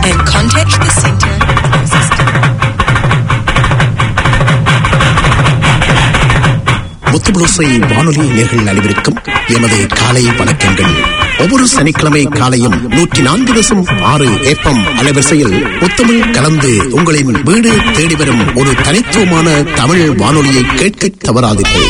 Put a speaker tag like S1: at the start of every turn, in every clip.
S1: and contact the center closest.
S2: முத்துபுளுசை வானொலி நேர்கள் அனைவருக்கும் எமது காலை வணக்கங்கள் ஒவ்வொரு சனிக்கிழமை காலையும் நூற்றி நான்கு தசம் ஆறு ஏப்பம் அலைவரிசையில் முத்தமிழ் கலந்து உங்களின் வீடு தேடி வரும் ஒரு தனித்துவமான தமிழ் வானொலியை கேட்க தவறாதீர்கள்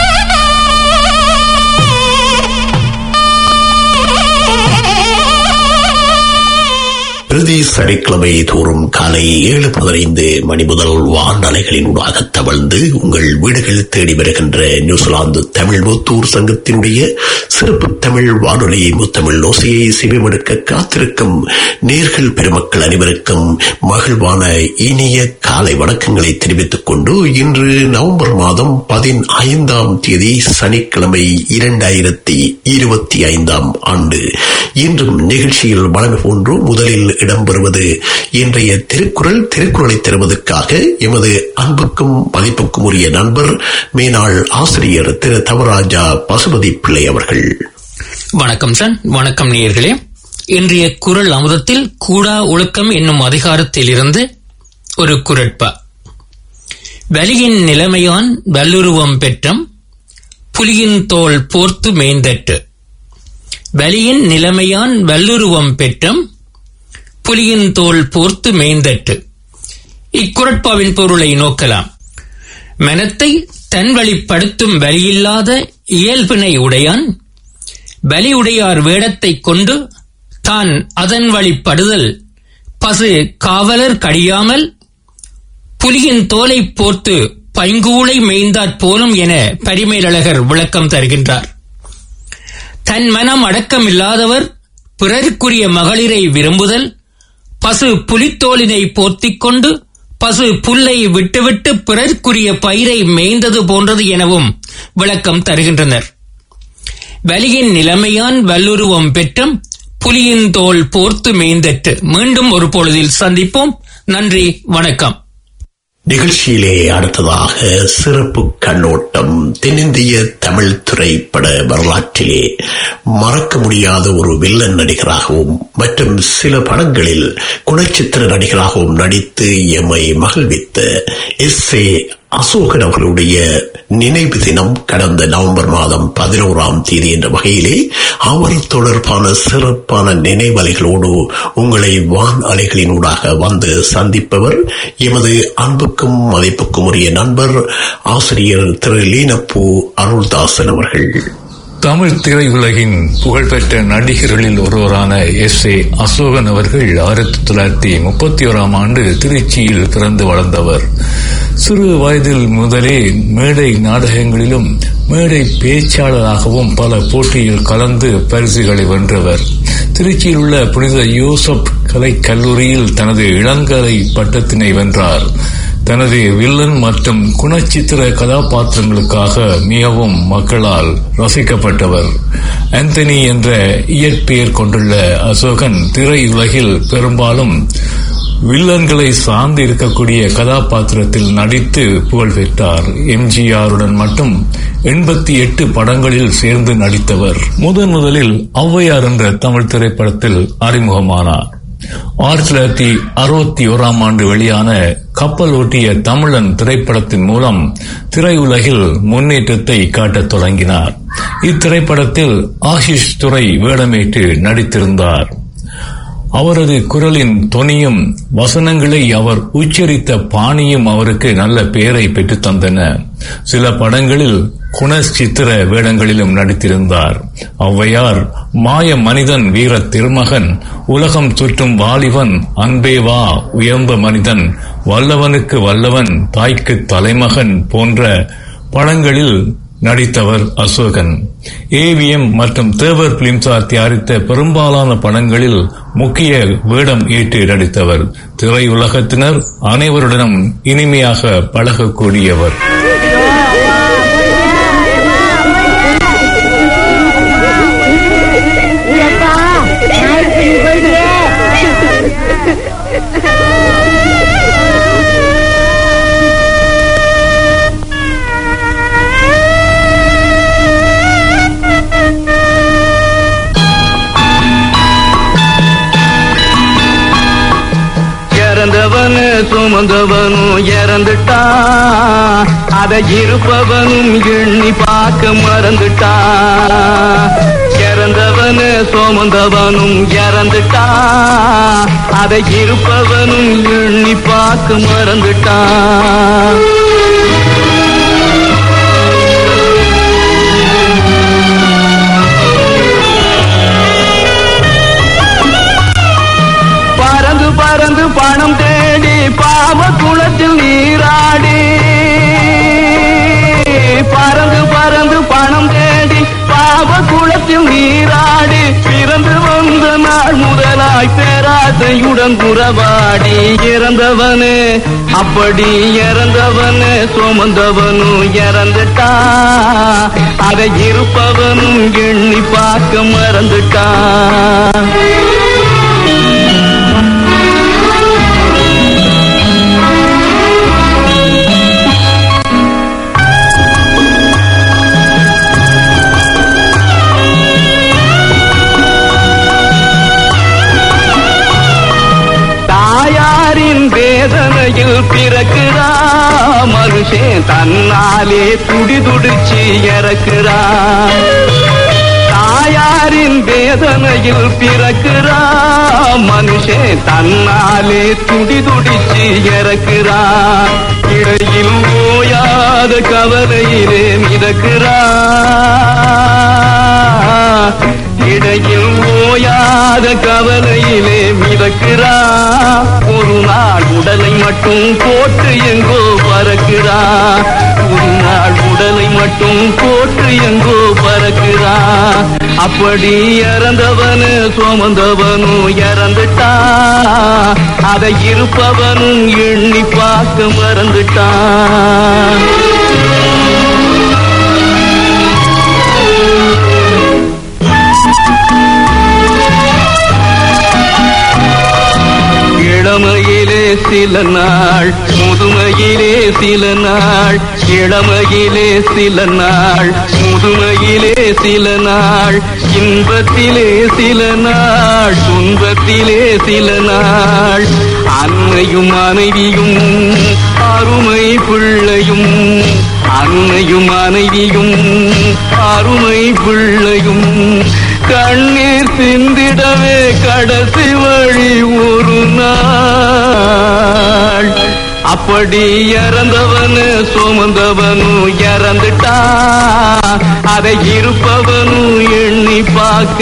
S2: பிரதி சனிக்கிழமை தோறும் காலை ஏழு பதினைந்து மணி முதல் வானலைகளின் ஊடாக தவழ்ந்து உங்கள் வீடுகள் தேடி வருகின்ற நியூசிலாந்து தமிழ் முத்தூர் சங்கத்தினுடைய சிறப்பு தமிழ் வானொலி முத்தமிழ் ஓசையை செவிமடுக்க காத்திருக்கும் நேர்கள் பெருமக்கள் அனைவருக்கும் மகிழ்வான இனிய காலை வணக்கங்களை தெரிவித்துக் கொண்டு இன்று நவம்பர் மாதம் பதினைந்தாம் தேதி சனிக்கிழமை இரண்டாயிரத்தி இருபத்தி ஐந்தாம் ஆண்டு இன்றும் நிகழ்ச்சியில் வழங்க போன்று முதலில் இடம்பெறுவது இன்றைய திருக்குறள் திருக்குறளை தருவதற்காக எமது அன்புக்கும் மதிப்புக்கும் உரிய நண்பர் மேனாள் ஆசிரியர் திரு தவராஜா பசுபதி பிள்ளை அவர்கள்
S3: வணக்கம் சார் வணக்கம் நேயர்களே இன்றைய குரல் அமுதத்தில் கூடா ஒழுக்கம் என்னும் அதிகாரத்தில் இருந்து ஒரு குரட்பா வலியின் நிலைமையான் வல்லுருவம் பெற்றம் புலியின் தோல் போர்த்து மேய்ந்தட்டு வலியின் நிலைமையான் வல்லுருவம் பெற்றம் புலியின் தோல் போர்த்து மேய்ந்தட்டு இக்குரட்பாவின் பொருளை நோக்கலாம் மனத்தை தன் வழிப்படுத்தும் வலியில்லாத இயல்பினை உடையான் வலியுடையார் வேடத்தைக் கொண்டு தான் அதன் வழிப்படுதல் பசு காவலர் கடியாமல் புலியின் தோலை போர்த்து பைங்கூளை மேய்ந்தாற் போலும் என பரிமேலழகர் விளக்கம் தருகின்றார் தன் மனம் அடக்கமில்லாதவர் பிறருக்குரிய மகளிரை விரும்புதல் பசு புலித்தோலினை போர்த்திக் கொண்டு பசு புல்லை விட்டுவிட்டு பிறர்க்குரிய பயிரை மேய்ந்தது போன்றது எனவும் விளக்கம் தருகின்றனர் வலியின் நிலைமையான் வல்லுருவம் பெற்றும் புலியின் தோல் போர்த்து மேய்ந்தட்டு மீண்டும் ஒரு பொழுதில் சந்திப்போம் நன்றி வணக்கம்
S2: நிகழ்ச்சியிலே அடுத்ததாக சிறப்பு கண்ணோட்டம் தென்னிந்திய தமிழ் திரைப்பட வரலாற்றிலே மறக்க முடியாத ஒரு வில்லன் நடிகராகவும் மற்றும் சில படங்களில் குணச்சித்திர நடிகராகவும் நடித்து எம்மை மகிழ்வித்த எஸ் ஏ அசோகன் அவர்களுடைய நினைவு தினம் கடந்த நவம்பர் மாதம் பதினோராம் தேதி என்ற வகையிலே அவர் தொடர்பான சிறப்பான நினைவலைகளோடு உங்களை வான் அலைகளினூடாக வந்து சந்திப்பவர் எமது அன்புக்கும் மதிப்புக்கும் உரிய நண்பர் ஆசிரியர் திரு லீனப்பூ அருள்தாசன் அவர்கள்
S4: தமிழ் திரையுலகின் புகழ்பெற்ற நடிகர்களில் ஒருவரான எஸ் ஏ அசோகன் அவர்கள் ஆயிரத்தி தொள்ளாயிரத்தி முப்பத்தி ஓராம் ஆண்டு திருச்சியில் பிறந்து வளர்ந்தவர் சிறு வயதில் முதலே மேடை நாடகங்களிலும் மேடை பேச்சாளராகவும் பல போட்டியில் கலந்து பரிசுகளை வென்றவர் திருச்சியில் உள்ள புனித யூசப் கலை கல்லூரியில் தனது இளங்கலை பட்டத்தினை வென்றார் தனது வில்லன் மற்றும் குணச்சித்திர கதாபாத்திரங்களுக்காக மிகவும் மக்களால் ரசிக்கப்பட்டவர் ஆந்தனி என்ற இயற்பெயர் கொண்டுள்ள அசோகன் திரையுலகில் பெரும்பாலும் வில்லன்களை சார்ந்து இருக்கக்கூடிய கதாபாத்திரத்தில் நடித்து புகழ் பெற்றார் எம்ஜிஆருடன் மட்டும் எண்பத்தி எட்டு படங்களில் சேர்ந்து நடித்தவர் முதன் முதலில் ஔவையார் என்ற தமிழ் திரைப்படத்தில் அறிமுகமானார் ஆயிரத்தி தொள்ளாயிரத்தி அறுபத்தி ஓராம் ஆண்டு வெளியான கப்பல் ஓட்டிய தமிழன் திரைப்படத்தின் மூலம் திரையுலகில் முன்னேற்றத்தை காட்டத் தொடங்கினார் இத்திரைப்படத்தில் ஆஷிஷ் துறை வேடமேற்று நடித்திருந்தார் அவரது குரலின் தொனியும் வசனங்களை அவர் உச்சரித்த பாணியும் அவருக்கு நல்ல பெயரை பெற்றுத் தந்தன சில படங்களில் குணச்சித்திர வேடங்களிலும் நடித்திருந்தார் ஔவையார் மாய மனிதன் வீர திருமகன் உலகம் சுற்றும் வாலிபன் அன்பே வா உயர்ந்த மனிதன் வல்லவனுக்கு வல்லவன் தாய்க்கு தலைமகன் போன்ற படங்களில் நடித்தவர் அசோகன் ஏவிஎம் மற்றும் தேவர் பிலிம்சார் தயாரித்த பெரும்பாலான படங்களில் முக்கிய வேடம் ஏற்று நடித்தவர் திரையுலகத்தினர் அனைவருடனும் இனிமையாக பழகக்கூடியவர்
S5: இறந்தவனு சுமந்தவனும் இறந்துட்டான் அதை இருப்பவனும் எண்ணி பார்க்க மறந்துட்டான் இறந்தவனு சுமந்தவனும் இறந்துட்டான் அதை இருப்பவனும் எண்ணி பார்க்க மறந்துட்டான் பறந்து பறந்து பணம் தேடி பாவ குளத்தில் நீராடி பறந்து பறந்து பணம் தேடி பாவ குளத்தில் நீராடி பிறந்து வந்த நாள் முதலாய் பேராசையுடன் குறவாடி இறந்தவனு அப்படி இறந்தவனு சுமந்தவனும் இறந்துட்டா அதை இருப்பவனும் எண்ணி பார்க்க மறந்துட்டான் தாயாரின் வேதனையில் பிறக்கிறா மனுஷன் தன்னாலே துடி துடிச்சு இறக்குறான் தாயாரின் வேதனையில் பிறக்கிறா மனுஷன் தன்னாலே துடி துடிச்சு இறக்குறான் இடையில் ஓயாத கவலையிலே மிதக்கிறான் இடையில் ஓயாத கவலையிலே மிதக்கிறா ஒரு நாள் உடலை மட்டும் போட்டு எங்கோ பறக்கிறா ஒரு நாள் உடலை மட்டும் போட்டு எங்கோ பறக்கிறா அப்படி இறந்தவனு சுமந்தவனும் இறந்துட்டா அதை இருப்பவனும் எண்ணி பார்க்க மறந்துட்டான் இளமையிலே சில நாள் முதுமையிலே சில நாள் இளமையிலே சில நாள் முதுமையிலே சில நாள் இன்பத்திலே சில நாள் துன்பத்திலே சில நாள் அன்னையும் மனைவியும் அருமை பிள்ளையும் அன்னையும் மனைவியும் அருமை பிள்ளையும் கண்ணீர் சிந்திடவே கடைசி வழி ஒரு நாள் அப்படி இறந்தவனு சுமந்தவனும் இறந்துட்டா அதை இருப்பவனும் எண்ணி பார்க்க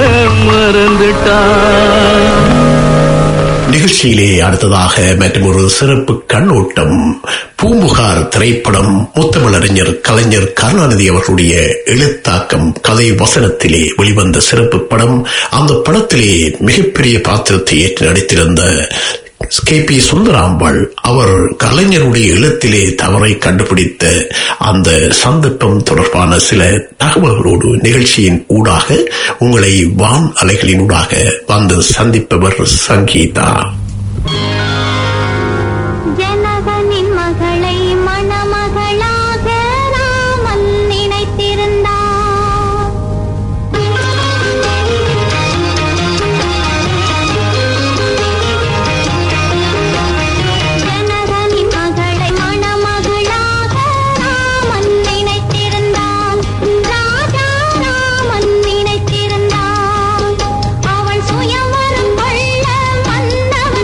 S5: மறந்துட்டான்
S2: நிகழ்ச்சியிலே அடுத்ததாக மற்றும் ஒரு சிறப்பு கண்ணோட்டம் பூம்புகார் திரைப்படம் முத்தமிழறிஞர் கலைஞர் கருணாநிதி அவர்களுடைய எழுத்தாக்கம் கதை வசனத்திலே வெளிவந்த சிறப்பு படம் அந்த படத்திலே மிகப்பெரிய பாத்திரத்தை ஏற்று நடித்திருந்த கே பி சுந்தராம்பாள் அவர் கலைஞருடைய எழுத்திலே தவறை கண்டுபிடித்த அந்த சந்தர்ப்பம் தொடர்பான சில தகவல்களோடு நிகழ்ச்சியின் ஊடாக உங்களை வான் அலைகளின் ஊடாக வந்து சந்திப்பவர் சங்கீதா
S6: ஜனகனின் மகளை மணமகளாக ராமன் நினைத்திருந்தார் ஜனகனின் மகளை மணமகளாக ராமன் நினைத்திருந்தான் ராஜா ராமன் நினைத்திருந்தான் அவள் சுயவரம் கொள்ள மன்னவன்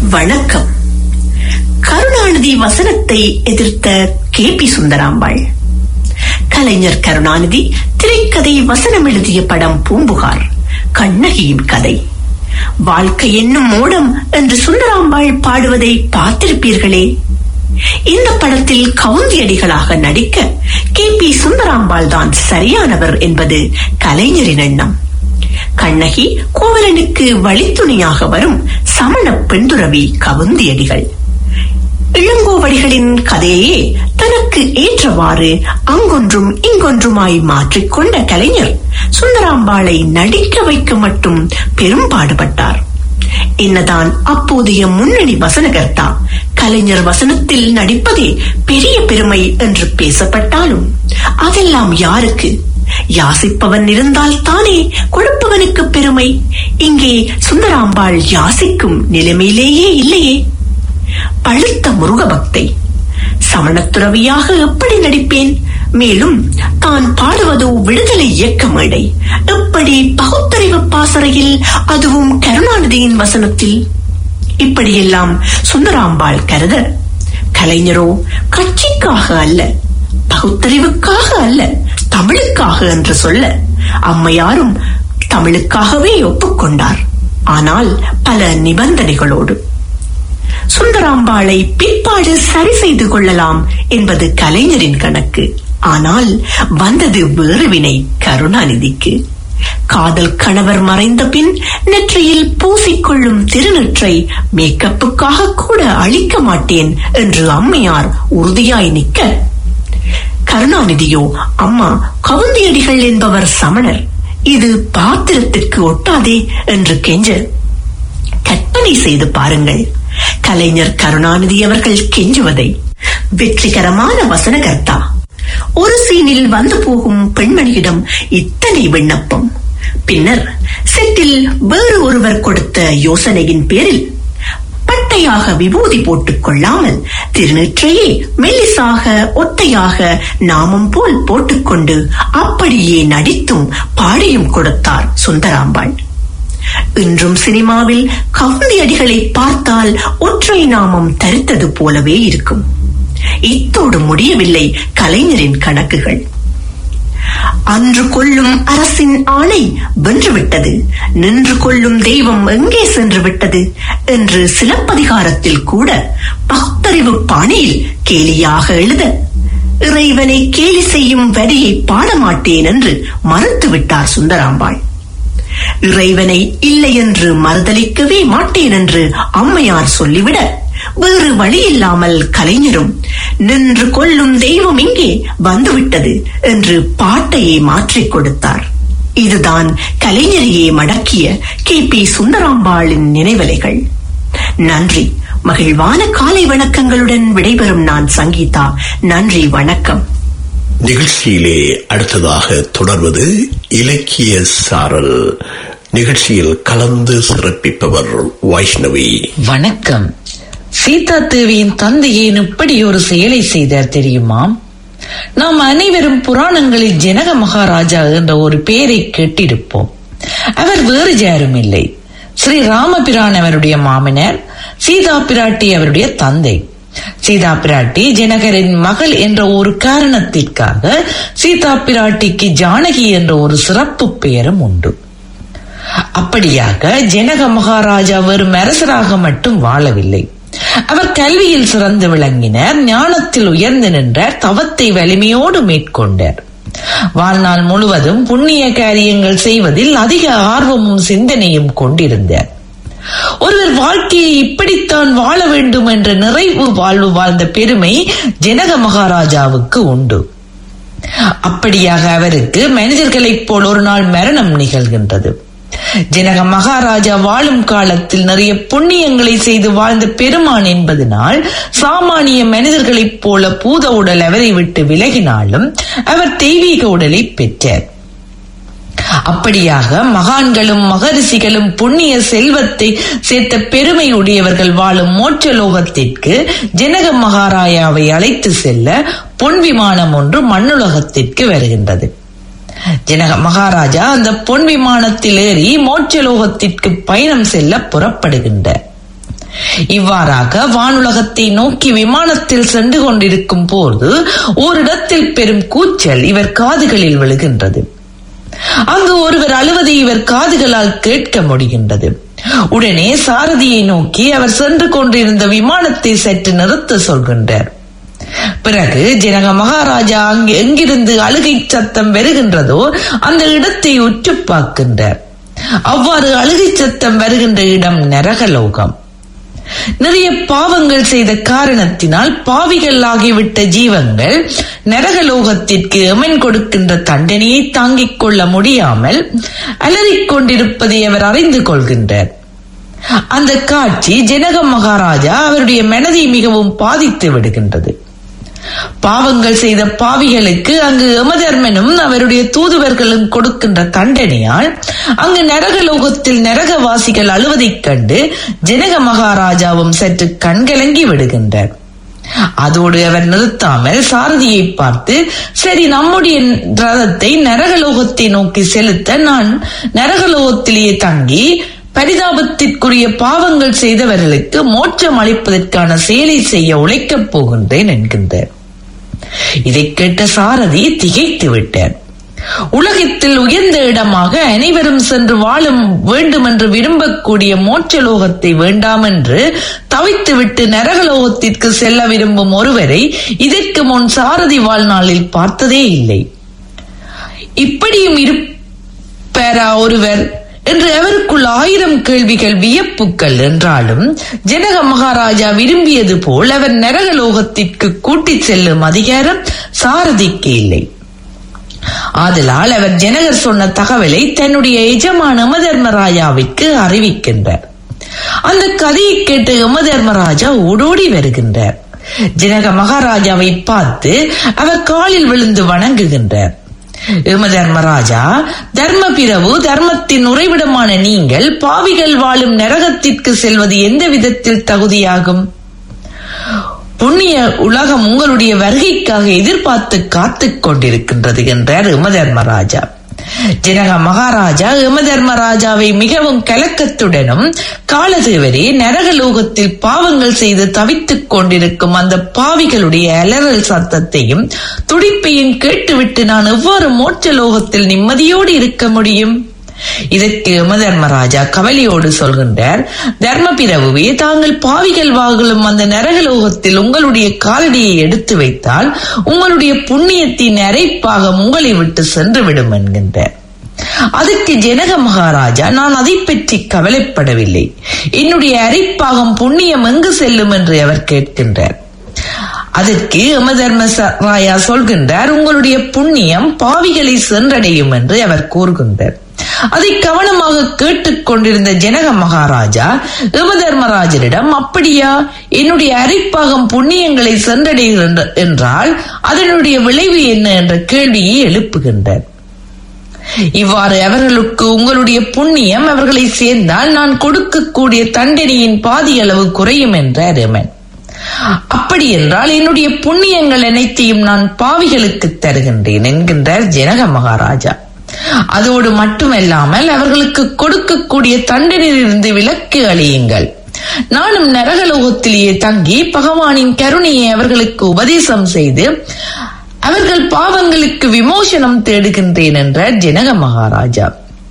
S7: வணக்கம் கருணாநிதி வசனத்தை எதிர்த்த கே பி சுந்தராம்பாள் கலைஞர் கருணாநிதி திரைக்கதை வசனம் எழுதிய படம் பூம்புகார் கண்ணகியின் கதை வாழ்க்கை என்னும் மோடம் என்று சுந்தராம்பாள் பாடுவதை பார்த்திருப்பீர்களே இந்த படத்தில் கவுந்தியடிகளாக நடிக்க கே பி சுந்தராம்பாள் தான் சரியானவர் என்பது கலைஞரின் எண்ணம் கண்ணகி கோவலனுக்கு வழித்துணையாக வரும் சமண பெண்துறவி கவுந்தியடிகள் இளங்கோவடிகளின் கதையே தனக்கு ஏற்றவாறு அங்கொன்றும் இங்கொன்றுமாய் மாற்றிக்கொண்ட கலைஞர் சுந்தராம்பாளை நடிக்க வைக்க மட்டும் பெரும்பாடுபட்டார் என்னதான் அப்போதைய முன்னணி வசனகர்த்தா கலைஞர் வசனத்தில் நடிப்பதே பெரிய பெருமை என்று பேசப்பட்டாலும் அதெல்லாம் யாருக்கு யாசிப்பவன் இருந்தால் தானே கொடுப்பவனுக்கு பெருமை இங்கே சுந்தராம்பாள் யாசிக்கும் நிலைமையிலேயே இல்லையே பழுத்த முருக பக்தை சமணத்துறவியாக எப்படி நடிப்பேன் மேலும் தான் பாடுவதோ விடுதலை இயக்க மேடை எப்படி பகுத்தறிவு பாசறையில் அதுவும் கருணாநிதியின் வசனத்தில் இப்படியெல்லாம் சுந்தராம்பாள் கருத கலைஞரோ கட்சிக்காக அல்ல பகுத்தறிவுக்காக அல்ல தமிழுக்காக என்று சொல்ல அம்மையாரும் தமிழுக்காகவே ஒப்புக்கொண்டார் ஆனால் பல நிபந்தனைகளோடு சுந்தராம்பாளை பிற்பாடு சரி செய்து கொள்ளலாம் என்பது கலைஞரின் கணக்கு ஆனால் வந்தது வேறு வினை கருணாநிதிக்கு காதல் கணவர் மறைந்த பின் நெற்றியில் பூசிக்கொள்ளும் திருநெற்றை மேக்கப்புக்காக கூட அழிக்க மாட்டேன் என்று அம்மையார் உறுதியாய் நிற்க கருணாநிதியோ அம்மா கவுந்தியடிகள் என்பவர் சமணர் இது பாத்திரத்திற்கு ஒட்டாதே என்று கெஞ்ச கற்பனை செய்து பாருங்கள் கலைஞர் கருணாநிதி அவர்கள் கெஞ்சுவதை வெற்றிகரமான வசனகர்த்தா ஒரு சீனில் வந்து போகும் பெண்மணியிடம் இத்தனை விண்ணப்பம் பின்னர் செட்டில் வேறு ஒருவர் கொடுத்த யோசனையின் பேரில் பட்டையாக விபூதி போட்டுக் கொள்ளாமல் திருநெற்றையே மெல்லிசாக ஒத்தையாக நாமம் போல் போட்டுக்கொண்டு அப்படியே நடித்தும் பாடியும் கொடுத்தார் சுந்தராம்பாள் இன்றும் சினிமாவில் கவுந்தியடிகளை பார்த்தால் ஒற்றை நாமம் தரித்தது போலவே இருக்கும் இத்தோடு முடியவில்லை கலைஞரின் கணக்குகள் அன்று கொள்ளும் அரசின் ஆணை வென்றுவிட்டது நின்று கொள்ளும் தெய்வம் எங்கே சென்று விட்டது என்று சிலப்பதிகாரத்தில் கூட பகுத்தறிவு பாணியில் கேலியாக எழுத இறைவனை கேலி செய்யும் வரியை பாடமாட்டேன் என்று மறுத்துவிட்டார் சுந்தராம்பாள் இறைவனை இல்லை என்று மறுதளிக்கவே மாட்டேன் என்று அம்மையார் சொல்லிவிட வேறு வழியில்லாமல் கலைஞரும் நின்று கொள்ளும் தெய்வம் இங்கே வந்துவிட்டது என்று பாட்டையே மாற்றிக் கொடுத்தார் இதுதான் கலைஞரையே மடக்கிய கே பி சுந்தராம்பாளின் நினைவலைகள் நன்றி மகிழ்வான காலை வணக்கங்களுடன் விடைபெறும் நான் சங்கீதா நன்றி வணக்கம்
S2: நிகழ்ச்சியிலே அடுத்ததாக தொடர்வது இலக்கிய சாரல் நிகழ்ச்சியில் கலந்து சிறப்பிப்பவர் வைஷ்ணவி
S8: வணக்கம் சீதா தேவியின் தந்தை ஏன் இப்படி ஒரு செயலை செய்தார் தெரியுமா நாம் அனைவரும் புராணங்களில் ஜனக மகாராஜா என்ற ஒரு பெயரை கேட்டிருப்போம் அவர் வேறு யாரும் இல்லை ஸ்ரீ ராமபிரான் அவருடைய மாமனார் சீதா பிராட்டி அவருடைய தந்தை சீதா பிராட்டி ஜனகரின் மகள் என்ற ஒரு காரணத்திற்காக சீதா பிராட்டிக்கு ஜானகி என்ற ஒரு சிறப்பு பெயரும் உண்டு அப்படியாக ஜனக மகாராஜா வெறும் அரசராக மட்டும் வாழவில்லை அவர் கல்வியில் சிறந்து விளங்கினார் ஞானத்தில் உயர்ந்து நின்றார் தவத்தை வலிமையோடு மேற்கொண்டார் வாழ்நாள் முழுவதும் புண்ணிய காரியங்கள் செய்வதில் அதிக ஆர்வமும் சிந்தனையும் கொண்டிருந்தார் ஒருவர் வாழ்க்கையை இப்படித்தான் வாழ வேண்டும் என்ற நிறைவு வாழ்வு வாழ்ந்த பெருமை ஜனக மகாராஜாவுக்கு உண்டு அப்படியாக அவருக்கு மனிதர்களைப் போல் ஒரு நாள் மரணம் நிகழ்கின்றது ஜனக மகாராஜா வாழும் காலத்தில் நிறைய புண்ணியங்களை செய்து வாழ்ந்த பெருமான் என்பதனால் சாமானிய மனிதர்களைப் போல பூத உடல் அவரை விட்டு விலகினாலும் அவர் தெய்வீக உடலை பெற்றார் அப்படியாக மகான்களும் மகரிஷிகளும் புண்ணிய செல்வத்தை சேர்த்த பெருமை உடையவர்கள் வாழும் மோட்ச லோகத்திற்கு ஜனக மகாராயாவை அழைத்து செல்ல பொன் விமானம் ஒன்று மண்ணுலகத்திற்கு வருகின்றது ஜனக மகாராஜா அந்த பொன் விமானத்தில் ஏறி மோட்சலோகத்திற்கு பயணம் செல்ல புறப்படுகின்றார் இவ்வாறாக வானுலகத்தை நோக்கி விமானத்தில் சென்று கொண்டிருக்கும் போது ஓரிடத்தில் பெரும் கூச்சல் இவர் காதுகளில் விழுகின்றது அங்கு ஒருவர் அழுவதை இவர் காதுகளால் கேட்க முடிகின்றது உடனே சாரதியை நோக்கி அவர் சென்று கொண்டிருந்த விமானத்தை சற்று நிறுத்த சொல்கின்றார் பிறகு ஜனக மகாராஜா அங்கு எங்கிருந்து அழுகை சத்தம் வருகின்றதோ அந்த இடத்தை உற்று பார்க்கின்றார் அவ்வாறு அழுகை சத்தம் வருகின்ற இடம் நரகலோகம் நிறைய பாவங்கள் செய்த காரணத்தினால் பாவிகள் ஆகிவிட்ட ஜீவங்கள் நரகலோகத்திற்கு எமன் கொடுக்கின்ற தண்டனையை தாங்கிக் கொள்ள முடியாமல் அலறிக் கொண்டிருப்பதை அவர் அறிந்து கொள்கின்றார் அந்த காட்சி ஜனக மகாராஜா அவருடைய மனதை மிகவும் பாதித்து விடுகின்றது பாவங்கள் செய்த பாவிகளுக்கு அங்கு யமதர்மனும் அவருடைய தூதுவர்களும் கொடுக்கின்ற தண்டனையால் அங்கு நரகலோகத்தில் நரகவாசிகள் அழுவதைக் கண்டு ஜனக மகாராஜாவும் சற்று கண்கலங்கி விடுகின்றார் அதோடு அவர் நிறுத்தாமல் சாரதியை பார்த்து சரி நம்முடைய ரதத்தை நரகலோகத்தை நோக்கி செலுத்த நான் நரகலோகத்திலேயே தங்கி பரிதாபத்திற்குரிய பாவங்கள் செய்தவர்களுக்கு மோட்சம் அளிப்பதற்கான செயலை செய்ய உழைக்கப் போகின்றேன் என்கின்றார் இதை கேட்ட சாரதி திகைத்து விட்டார் உலகத்தில் உயர்ந்த இடமாக அனைவரும் சென்று வாழும் வேண்டும் என்று விரும்பக்கூடிய மோட்சலோகத்தை வேண்டாம் என்று தவித்துவிட்டு நரகலோகத்திற்கு செல்ல விரும்பும் ஒருவரை இதற்கு முன் சாரதி வாழ்நாளில் பார்த்ததே இல்லை இப்படியும் இருப்பாரா ஒருவர் என்று அவருக்குள் ஆயிரம் கேள்விகள் வியப்புக்கள் என்றாலும் ஜனக மகாராஜா விரும்பியது போல் அவர் நரகலோகத்திற்கு கூட்டிச் செல்லும் அதிகாரம் சாரதிக்கு இல்லை ஆதலால் அவர் ஜனகர் சொன்ன தகவலை தன்னுடைய எஜமான யமதர்மராஜாவிற்கு அறிவிக்கின்றார் அந்த கதையை கேட்டு யமதர்மராஜா ஓடோடி வருகின்றார் ஜனக மகாராஜாவை பார்த்து அவர் காலில் விழுந்து வணங்குகின்றார் யமதர்மராஜா தர்ம பிறவு தர்மத்தின் உறைவிடமான நீங்கள் பாவிகள் வாழும் நரகத்திற்கு செல்வது எந்த விதத்தில் தகுதியாகும் புண்ணிய உலகம் உங்களுடைய வருகைக்காக எதிர்பார்த்து காத்துக் கொண்டிருக்கின்றது என்றார் யமதர்மராஜா ஜனக மகாராஜா யமதர்மராஜாவை மிகவும் கலக்கத்துடனும் காலதேவரே நரகலோகத்தில் பாவங்கள் செய்து தவித்துக் கொண்டிருக்கும் அந்த பாவிகளுடைய அலறல் சத்தத்தையும் துடிப்பையும் கேட்டுவிட்டு நான் எவ்வாறு மோட்ச லோகத்தில் நிம்மதியோடு இருக்க முடியும் இதற்கு யமதர்மராஜா கவலையோடு சொல்கின்றார் தர்மபிரவுவே தாங்கள் பாவிகள் வாகலும் அந்த நரகலோகத்தில் உங்களுடைய காலடியை எடுத்து வைத்தால் உங்களுடைய புண்ணியத்தின் அரைப்பாக உங்களை விட்டு சென்று விடும் என்கின்றார் அதுக்கு ஜனக மகாராஜா நான் அதை பற்றி கவலைப்படவில்லை என்னுடைய அரைப்பாகம் புண்ணியம் எங்கு செல்லும் என்று அவர் கேட்கின்றார் அதற்கு யமதர்மராயா சொல்கின்றார் உங்களுடைய புண்ணியம் பாவிகளை சென்றடையும் என்று அவர் கூறுகின்றார் அதை கவனமாக கேட்டுக் கொண்டிருந்த ஜனக மகாராஜா யமதர்மராஜரிடம் அப்படியா என்னுடைய அரைப்பாகம் புண்ணியங்களை சென்றடைகின்ற என்றால் அதனுடைய விளைவு என்ன என்ற கேள்வியை எழுப்புகின்றார் இவ்வாறு அவர்களுக்கு உங்களுடைய புண்ணியம் அவர்களை சேர்ந்தால் நான் கொடுக்கக்கூடிய தண்டனையின் பாதி அளவு குறையும் என்றார் யமன் அப்படி என்றால் என்னுடைய புண்ணியங்கள் அனைத்தையும் நான் பாவிகளுக்கு தருகின்றேன் என்கின்றார் ஜனக மகாராஜா அதோடு மட்டுமல்லாமல் அவர்களுக்கு கொடுக்கக்கூடிய தண்டனையிலிருந்து விலக்கு அழியுங்கள் நானும் நரகலோகத்திலேயே தங்கி பகவானின் கருணையை அவர்களுக்கு உபதேசம் செய்து அவர்கள் பாவங்களுக்கு விமோசனம் தேடுகின்றேன் என்றார் ஜனக மகாராஜா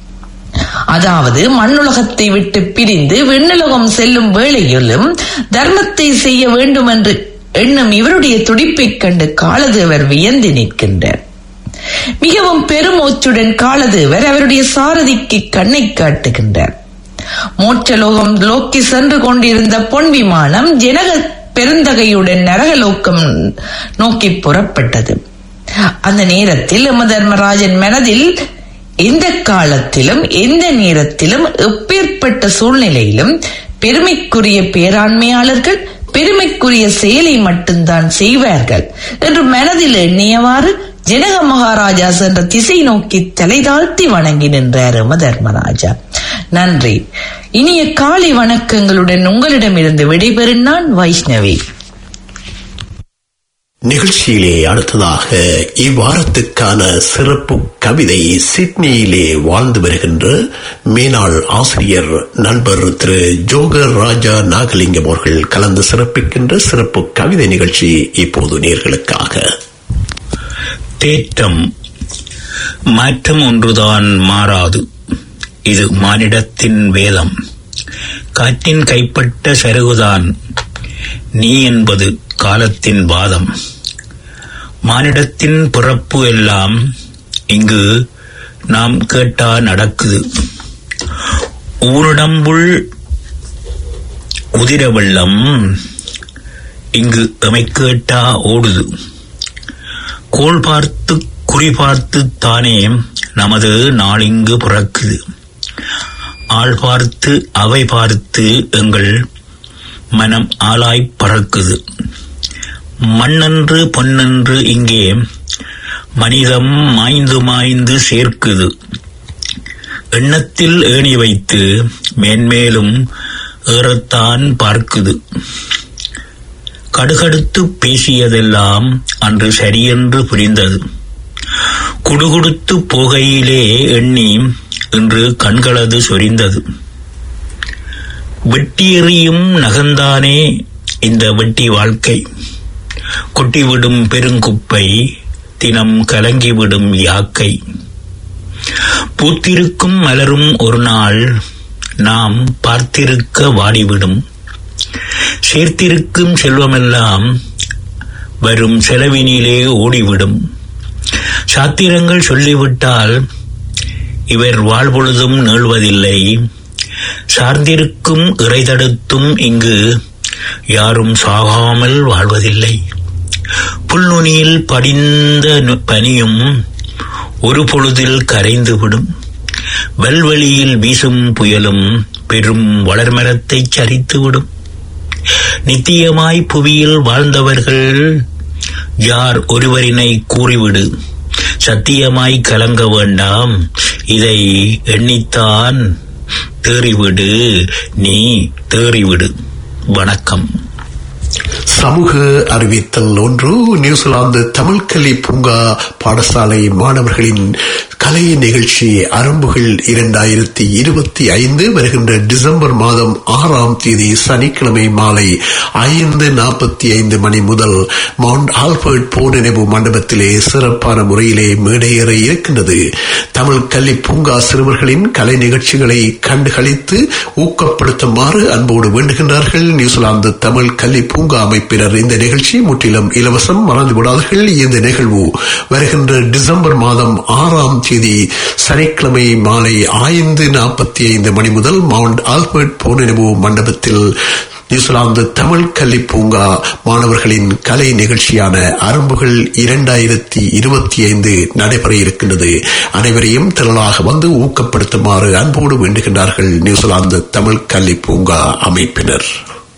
S8: அதாவது மண்ணுலகத்தை விட்டு பிரிந்து விண்ணுலகம் செல்லும் வேளையிலும் தர்மத்தை செய்ய வேண்டும் என்று எண்ணும் இவருடைய துடிப்பைக் கண்டு காலதேவர் வியந்து நிற்கின்றார் மிகவும் பெருமூச்சுடன் காலதேவர் அவருடைய சாரதிக்கு கண்ணை காட்டுகின்றார் மோட்சலோகம் லோக்கி சென்று கொண்டிருந்த பொன் விமானம் ஜனக பெருந்தகையுடன் நரகலோக்கம் நோக்கி புறப்பட்டது அந்த நேரத்தில் யமதர்மராஜன் மனதில் எந்த காலத்திலும் எந்த நேரத்திலும் எப்பேற்பட்ட சூழ்நிலையிலும் பெருமைக்குரிய பேராண்மையாளர்கள் பெருமைக்குரிய செயலை மட்டும்தான் செய்வார்கள் என்று மனதில் எண்ணியவாறு ஜனக மகாராஜா சென்ற திசை நோக்கி தலை தாழ்த்தி வணங்கி நின்றார் யமதர்மராஜா நன்றி இனிய காலை வணக்கங்களுடன் உங்களிடமிருந்து விடைபெறும் நான் வைஷ்ணவி
S2: நிகழ்ச்சியிலே அடுத்ததாக இவ்வாரத்துக்கான சிறப்பு கவிதை சிட்னியிலே வாழ்ந்து வருகின்ற மேனாள் ஆசிரியர் நண்பர் திரு ஜோகர் ராஜா நாகலிங்கம் அவர்கள் கலந்து சிறப்பிக்கின்ற சிறப்பு கவிதை நிகழ்ச்சி இப்போது நேர்களுக்காக
S9: தேற்றம் மாற்றம் ஒன்றுதான் மாறாது இது மானிடத்தின் வேதம் காற்றின் கைப்பட்ட சருகுதான் நீ என்பது காலத்தின் வாதம் மானிடத்தின் பிறப்பு எல்லாம் இங்கு நாம் கேட்டா நடக்குது ஊரிடம்புள் உதிர வெள்ளம் இங்கு எமை கேட்டா ஓடுது கோள் பார்த்து குறி பார்த்து தானே நமது நாளிங்கு பிறக்குது ஆள் பார்த்து அவை பார்த்து எங்கள் மனம் ஆளாய் பறக்குது மண்ணென்று பொன்னென்று இங்கே மனிதம் மாய்ந்து மாய்ந்து சேர்க்குது எண்ணத்தில் ஏணி வைத்து மேன்மேலும் ஏறத்தான் பார்க்குது கடுகடுத்து பேசியதெல்லாம் அன்று சரியென்று புரிந்தது குடுகுடுத்து போகையிலே எண்ணி இன்று கண்களது சொரிந்தது வெட்டி எறியும் நகந்தானே இந்த வெட்டி வாழ்க்கை கொட்டிவிடும் பெருங்குப்பை தினம் கலங்கிவிடும் யாக்கை பூத்திருக்கும் மலரும் ஒரு நாள் நாம் பார்த்திருக்க வாடிவிடும் சேர்த்திருக்கும் செல்வமெல்லாம் வரும் செலவினிலே ஓடிவிடும் சாத்திரங்கள் சொல்லிவிட்டால் இவர் வாழ்பொழுதும் நீள்வதில்லை சார்ந்திருக்கும் இறைதடுத்தும் இங்கு யாரும் சாகாமல் வாழ்வதில்லை புல்நுனியில் படிந்த நு- பனியும் ஒரு பொழுதில் கரைந்துவிடும் வல்வெளியில் வீசும் புயலும் பெரும் வளர்மரத்தை சரித்துவிடும் நித்தியமாய் புவியில் வாழ்ந்தவர்கள் யார் ஒருவரினை கூறிவிடு சத்தியமாய் கலங்க வேண்டாம் இதை எண்ணித்தான் தேறிவிடு நீ தேறிவிடு வணக்கம்
S2: சமூக அறிவித்தல் ஒன்று நியூசிலாந்து தமிழ் கல்வி பூங்கா பாடசாலை மாணவர்களின் கலை நிகழ்ச்சி அரும்புகள் இரண்டாயிரத்தி இருபத்தி ஐந்து வருகின்ற டிசம்பர் மாதம் ஆறாம் தேதி சனிக்கிழமை மாலை ஐந்து நாற்பத்தி ஐந்து மணி முதல் மவுண்ட் ஆல்பர்ட் போர் நினைவு மண்டபத்திலே சிறப்பான முறையிலே மேடையேற இருக்கின்றது தமிழ் கல்வி பூங்கா சிறுவர்களின் கலை நிகழ்ச்சிகளை கண்டுகளித்து ஊக்கப்படுத்துமாறு அன்போடு வேண்டுகின்றார்கள் நியூசிலாந்து தமிழ் கல்வி பூங்கா அமைப்பினர் இந்த நிகழ்ச்சி முற்றிலும் இலவசம் மறந்து விடாதீர்கள் இந்த நிகழ்வு வருகின்ற டிசம்பர் மாதம் ஆறாம் தேதி சனிக்கிழமை மாலை ஐந்து நாற்பத்தி ஐந்து மணி முதல் மவுண்ட் ஆல்பர்ட் போனினவு மண்டபத்தில் நியூசிலாந்து தமிழ் கல்வி பூங்கா மாணவர்களின் கலை நிகழ்ச்சியான அரும்புகள் இரண்டாயிரத்தி இருபத்தி ஐந்து நடைபெற இருக்கின்றது அனைவரையும் திரளாக வந்து ஊக்கப்படுத்துமாறு அன்போடு வேண்டுகின்றார்கள் நியூசிலாந்து தமிழ் கல்வி பூங்கா அமைப்பினர்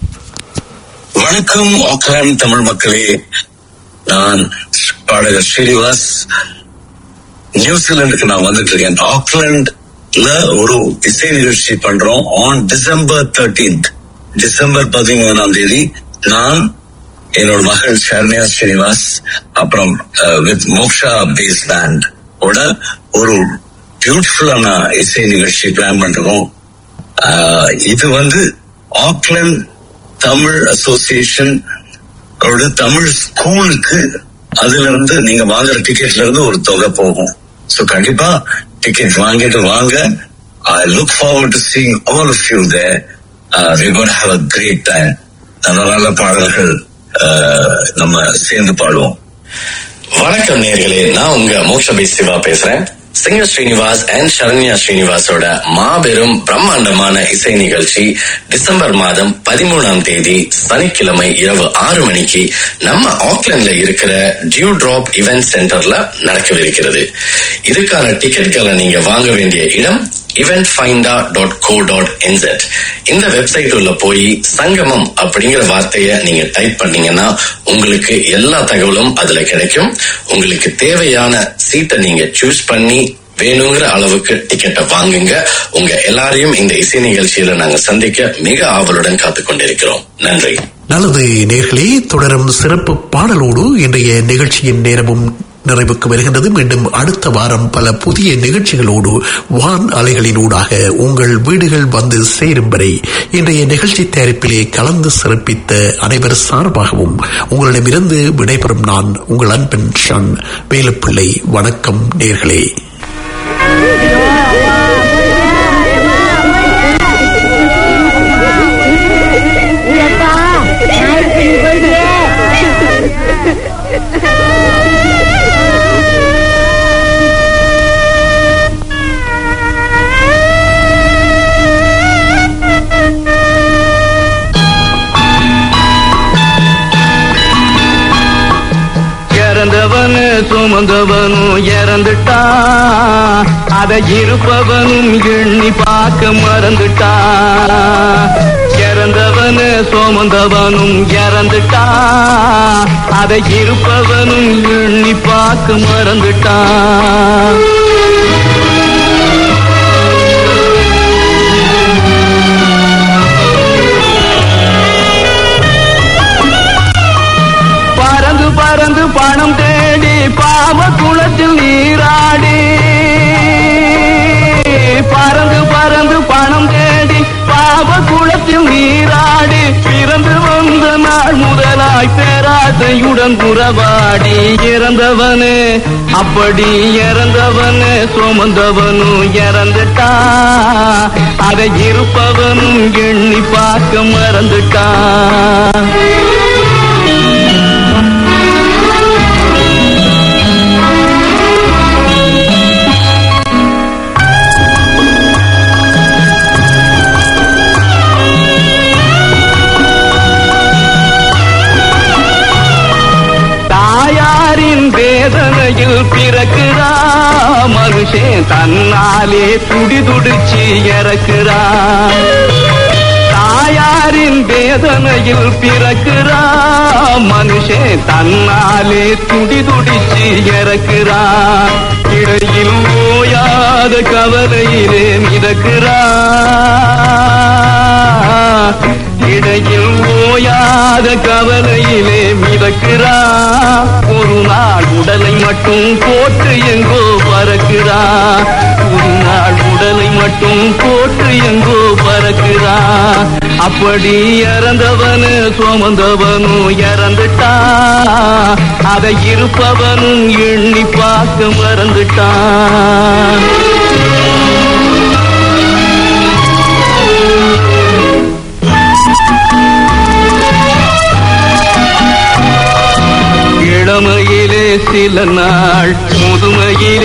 S10: வணக்கம் ஆக்லாந்து தமிழ் மக்களே நான் பாடகர் ஸ்ரீனிவாஸ் நியூசிலாந்துக்கு நான் வந்துட்டு இருக்கேன் ஆக்லாண்ட்ல ஒரு இசை நிகழ்ச்சி பண்றோம் ஆன் டிசம்பர் தேர்டீன்த் டிசம்பர் பதிமூணாம் தேதி நான் என்னோட மகள் ஷர்ணியா ஸ்ரீனிவாஸ் அப்புறம் வித் மோக்ஷா பேஸ் பேண்ட் ஓட ஒரு பியூட்டிஃபுல்லான இசை நிகழ்ச்சி பிளான் பண்றோம் ஆஹ் இது வந்து ஆக்லாந்து தமிழ் அசோசியேஷன் அவரோட தமிழ் ஸ்கூலுக்கு அதுல இருந்து நீங்க வாங்குற டிக்கெட்ல இருந்து ஒரு தொகை போகும் சோ கண்டிப்பா டிக்கெட் வாங்கிட்டு வாங்க I look forward to seeing all of you there we gonna have a great time நல்ல நல்ல பாடல்கள் uh, நம்ம சேர்ந்து பாடுவோம்
S11: வணக்கம் நேர்களே நான் உங்க மோக்ஷபி சிவா பேசுறேன் சிங்கர் ஸ்ரீனிவாஸ் அண்ட் சரண்யா ஸ்ரீனிவாசோட மாபெரும் பிரம்மாண்டமான இசை நிகழ்ச்சி டிசம்பர் மாதம் பதிமூணாம் தேதி சனிக்கிழமை இரவு ஆறு மணிக்கு நம்ம ஆக்லாண்ட்ல இருக்கிற டியூ டிராப் இவென்ட் சென்டர்ல நடக்கவிருக்கிறது இதுக்கான டிக்கெட்களை நீங்க வாங்க வேண்டிய இடம் eventfinder.co.nz இந்த வெப்சைட் உள்ள போய் சங்கமம் அப்படிங்கிற வார்த்தைய நீங்க டைப் பண்ணீங்கன்னா உங்களுக்கு எல்லா தகவலும் அதுல கிடைக்கும் உங்களுக்கு தேவையான சீட்டை நீங்க சூஸ் பண்ணி வேணுங்கிற அளவுக்கு டிக்கெட்டை வாங்குங்க உங்க எல்லாரையும் இந்த இசை நிகழ்ச்சியில நாங்க சந்திக்க மிக ஆவலுடன் காத்துக் கொண்டிருக்கிறோம் நன்றி
S2: நல்லது நேர்களே தொடரும் சிறப்பு பாடலோடு இன்றைய நிகழ்ச்சியின் நேரமும் நிறைவுக்கு வருகின்றது மீண்டும் அடுத்த வாரம் பல புதிய நிகழ்ச்சிகளோடு வான் அலைகளினூடாக உங்கள் வீடுகள் வந்து சேரும் வரை இன்றைய நிகழ்ச்சி தயாரிப்பிலே கலந்து சிறப்பித்த அனைவர் சார்பாகவும் உங்களிடமிருந்து விடைபெறும் நான் உங்கள் அன்பன் ஷன் வேலுப்பிள்ளை வணக்கம் நேர்களே
S5: இறந்தவனு சுமந்தவனும் இறந்துட்டான் அதை இருப்பவனும் எண்ணி பார்க்க மறந்துட்டான் இறந்தவனு சுமந்தவனும் இறந்துட்டான் அதை இருப்பவனும் எண்ணி பார்க்க மறந்துட்டான் பறந்து பறந்து பணம் தேடி பாவ குளத்தில் நீராடி பறந்து பறந்து பணம் தேடி பாவ குளத்தில் நீராடி பிறந்து வந்த நாள் முதலாய் பேராசையுடன் உறவாடி இறந்தவனே அப்படி இறந்தவனே சுமந்தவனும் இறந்துட்டா அதை இருப்பவனும் எண்ணி பார்க்க மறந்துட்டான் தாயாரின் வேதனையில் பிறக்கிறா மனுஷன் தன்னாலே துடி துடிச்சு இறக்குறா தாயாரின் வேதனையில் பிறக்கிறா மனுஷன் தன்னாலே துடி துடிச்சு இறக்குறா இடையில் ஓயாத கவலையிலே மிதக்கிறா இடையில் ஓயாத கவலையிலே மிதக்கிறா ஒரு நாள் உடலை மட்டும் போட்டு எங்கோ பறக்கிறா ஒரு நாள் உடலை மட்டும் போட்டு எங்கோ பறக்கிறா அப்படி இறந்தவனு சுமந்தவனும் இறந்துட்டா அதை இருப்பவனும் எண்ணி பார்க்க மறந்துட்டான் இளமையிலே சில நாள் முதுமையிலே